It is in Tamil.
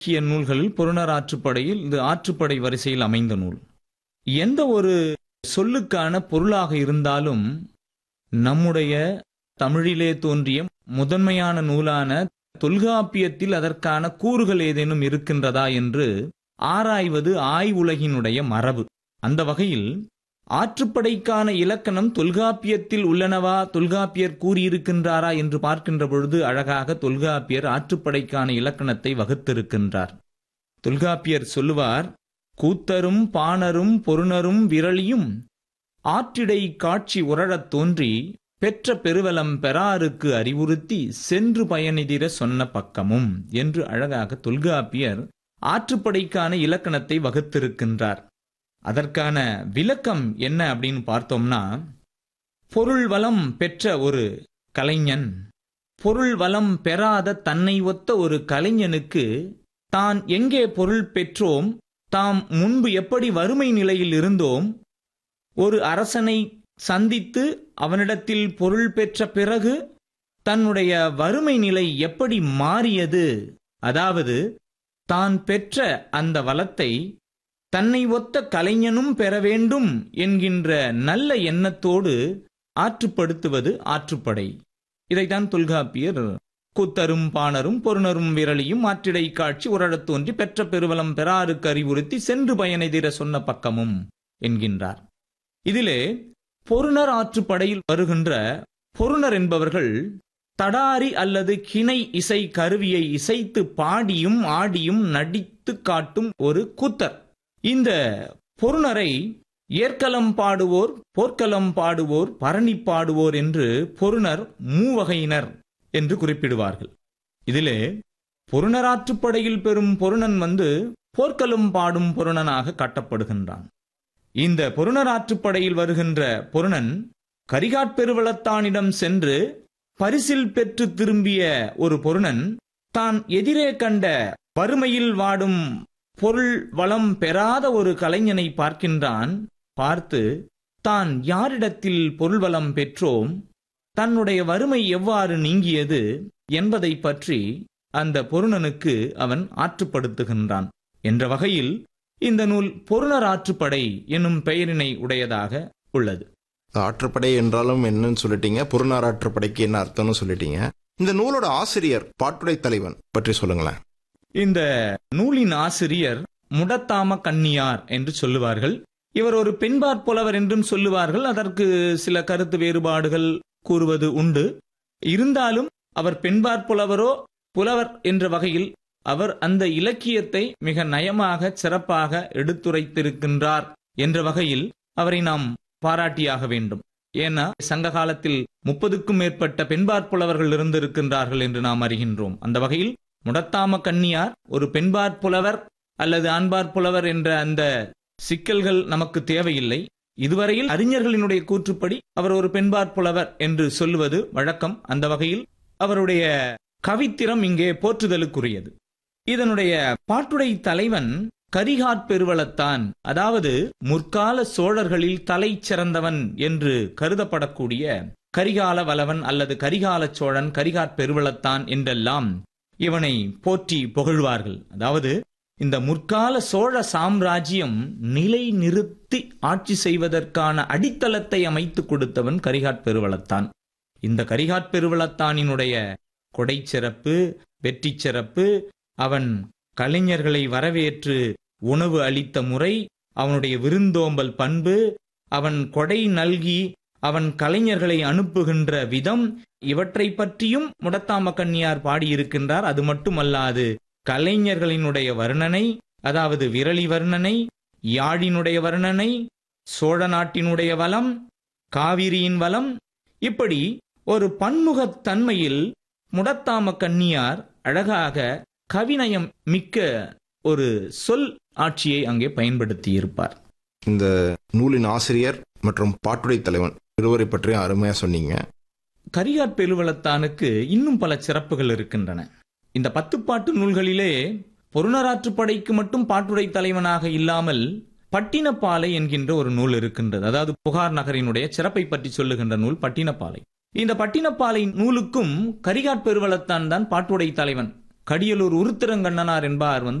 இலக்கிய நூல்களில் புறநர் ஆற்றுப்படையில் இது ஆற்றுப்படை வரிசையில் அமைந்த நூல் எந்த ஒரு சொல்லுக்கான பொருளாக இருந்தாலும் நம்முடைய தமிழிலே தோன்றிய முதன்மையான நூலான தொல்காப்பியத்தில் அதற்கான கூறுகள் ஏதேனும் இருக்கின்றதா என்று ஆராய்வது ஆய்வுலகினுடைய மரபு அந்த வகையில் ஆற்றுப்படைக்கான இலக்கணம் தொல்காப்பியத்தில் உள்ளனவா தொல்காப்பியர் கூறியிருக்கின்றாரா என்று பார்க்கின்ற பொழுது அழகாக தொல்காப்பியர் ஆற்றுப்படைக்கான இலக்கணத்தை வகுத்திருக்கின்றார் தொல்காப்பியர் சொல்லுவார் கூத்தரும் பாணரும் பொருணரும் விரலியும் ஆற்றிடை காட்சி உரழத் தோன்றி பெற்ற பெருவலம் பெறாருக்கு அறிவுறுத்தி சென்று பயனிதிர சொன்ன பக்கமும் என்று அழகாக தொல்காப்பியர் ஆற்றுப்படைக்கான இலக்கணத்தை வகுத்திருக்கின்றார் அதற்கான விளக்கம் என்ன அப்படின்னு பார்த்தோம்னா பொருள் வளம் பெற்ற ஒரு கலைஞன் பொருள் வளம் பெறாத தன்னை ஒத்த ஒரு கலைஞனுக்கு தான் எங்கே பொருள் பெற்றோம் தாம் முன்பு எப்படி வறுமை நிலையில் இருந்தோம் ஒரு அரசனை சந்தித்து அவனிடத்தில் பொருள் பெற்ற பிறகு தன்னுடைய வறுமை நிலை எப்படி மாறியது அதாவது தான் பெற்ற அந்த வளத்தை தன்னை ஒத்த கலைஞனும் பெற வேண்டும் என்கின்ற நல்ல எண்ணத்தோடு ஆற்றுப்படுத்துவது ஆற்றுப்படை இதைத்தான் தொல்காப்பியர் கூத்தரும் பாணரும் பொருணரும் விரலியும் ஆற்றிடை காட்சி உரழத் தோன்றி பெற்ற பெருவலம் பெறாருக்கு அறிவுறுத்தி சென்று பயனெதிர சொன்ன பக்கமும் என்கின்றார் இதிலே பொருணர் ஆற்றுப்படையில் வருகின்ற பொருணர் என்பவர்கள் தடாரி அல்லது கிணை இசை கருவியை இசைத்து பாடியும் ஆடியும் நடித்து காட்டும் ஒரு கூத்தர் இந்த பொருணரை ஏற்களம் பாடுவோர் போர்க்களம் பாடுவோர் பரணி பாடுவோர் என்று பொருணர் மூவகையினர் என்று குறிப்பிடுவார்கள் இதிலே பொருணராற்றுப்படையில் பெறும் பொருணன் வந்து போர்க்களம் பாடும் பொருணனாக காட்டப்படுகின்றான் இந்த பொருணராற்றுப்படையில் வருகின்ற பொருணன் கரிகாட்பெருவளத்தானிடம் சென்று பரிசில் பெற்று திரும்பிய ஒரு பொருணன் தான் எதிரே கண்ட வறுமையில் வாடும் பொருள் வளம் பெறாத ஒரு கலைஞனை பார்க்கின்றான் பார்த்து தான் யாரிடத்தில் பொருள் வளம் பெற்றோம் தன்னுடைய வறுமை எவ்வாறு நீங்கியது என்பதை பற்றி அந்த பொருணனுக்கு அவன் ஆற்றுப்படுத்துகின்றான் என்ற வகையில் இந்த நூல் பொருணர் ஆற்றுப்படை என்னும் பெயரினை உடையதாக உள்ளது ஆற்றுப்படை என்றாலும் என்னன்னு சொல்லிட்டீங்க புறநார் ஆற்றுப்படைக்கு என்ன அர்த்தம்னு சொல்லிட்டீங்க இந்த நூலோட ஆசிரியர் பாட்டுடை தலைவன் பற்றி சொல்லுங்களேன் இந்த நூலின் ஆசிரியர் முடத்தாம கன்னியார் என்று சொல்லுவார்கள் இவர் ஒரு பெண்பாற் புலவர் என்றும் சொல்லுவார்கள் அதற்கு சில கருத்து வேறுபாடுகள் கூறுவது உண்டு இருந்தாலும் அவர் பெண்பாற் புலவரோ புலவர் என்ற வகையில் அவர் அந்த இலக்கியத்தை மிக நயமாக சிறப்பாக எடுத்துரைத்திருக்கின்றார் என்ற வகையில் அவரை நாம் பாராட்டியாக வேண்டும் ஏன்னா சங்க காலத்தில் முப்பதுக்கும் மேற்பட்ட பெண்பாற் புலவர்கள் இருந்திருக்கின்றார்கள் என்று நாம் அறிகின்றோம் அந்த வகையில் முடத்தாம கன்னியார் ஒரு பெண்பாற் புலவர் அல்லது ஆண்பாற் புலவர் என்ற அந்த சிக்கல்கள் நமக்கு தேவையில்லை இதுவரையில் அறிஞர்களினுடைய கூற்றுப்படி அவர் ஒரு பெண்பாற் புலவர் என்று சொல்லுவது வழக்கம் அந்த வகையில் அவருடைய கவித்திறம் இங்கே போற்றுதலுக்குரியது இதனுடைய பாட்டுடை தலைவன் கரிகாட் பெருவளத்தான் அதாவது முற்கால சோழர்களில் தலை சிறந்தவன் என்று கருதப்படக்கூடிய கரிகால வலவன் அல்லது கரிகால சோழன் கரிகாட் பெருவளத்தான் என்றெல்லாம் இவனை போற்றி புகழ்வார்கள் அதாவது இந்த முற்கால சோழ சாம்ராஜ்யம் நிலை நிறுத்தி ஆட்சி செய்வதற்கான அடித்தளத்தை அமைத்து கொடுத்தவன் கரிகாட் பெருவளத்தான் இந்த கரிகாட் பெருவளத்தானினுடைய கொடை சிறப்பு வெற்றி சிறப்பு அவன் கலைஞர்களை வரவேற்று உணவு அளித்த முறை அவனுடைய விருந்தோம்பல் பண்பு அவன் கொடை நல்கி அவன் கலைஞர்களை அனுப்புகின்ற விதம் இவற்றை பற்றியும் முடத்தாம கன்னியார் பாடியிருக்கின்றார் அது மட்டுமல்லாது கலைஞர்களினுடைய வர்ணனை அதாவது விரலி வர்ணனை யாழினுடைய வர்ணனை சோழ நாட்டினுடைய வளம் காவிரியின் வளம் இப்படி ஒரு பன்முகத் தன்மையில் முடத்தாம கன்னியார் அழகாக கவிநயம் மிக்க ஒரு சொல் ஆட்சியை அங்கே பயன்படுத்தி இருப்பார் இந்த நூலின் ஆசிரியர் மற்றும் பாட்டுடை தலைவன் இருவரை பற்றியும் அருமையா சொன்னீங்க கரிகாட் பெருவளத்தானுக்கு இன்னும் பல சிறப்புகள் இருக்கின்றன இந்த பத்துப்பாட்டு நூல்களிலே பொருணராற்றுப்படைக்கு மட்டும் பாட்டுடை தலைவனாக இல்லாமல் பட்டினப்பாலை என்கின்ற ஒரு நூல் இருக்கின்றது அதாவது புகார் நகரினுடைய சிறப்பை பற்றி சொல்லுகின்ற நூல் பட்டினப்பாலை இந்த பட்டினப்பாலை நூலுக்கும் கரிகாட் பெருவளத்தான் தான் பாட்டுடை தலைவன் கடியலூர் உருத்திரங்கண்ணனார் என்பார் வந்து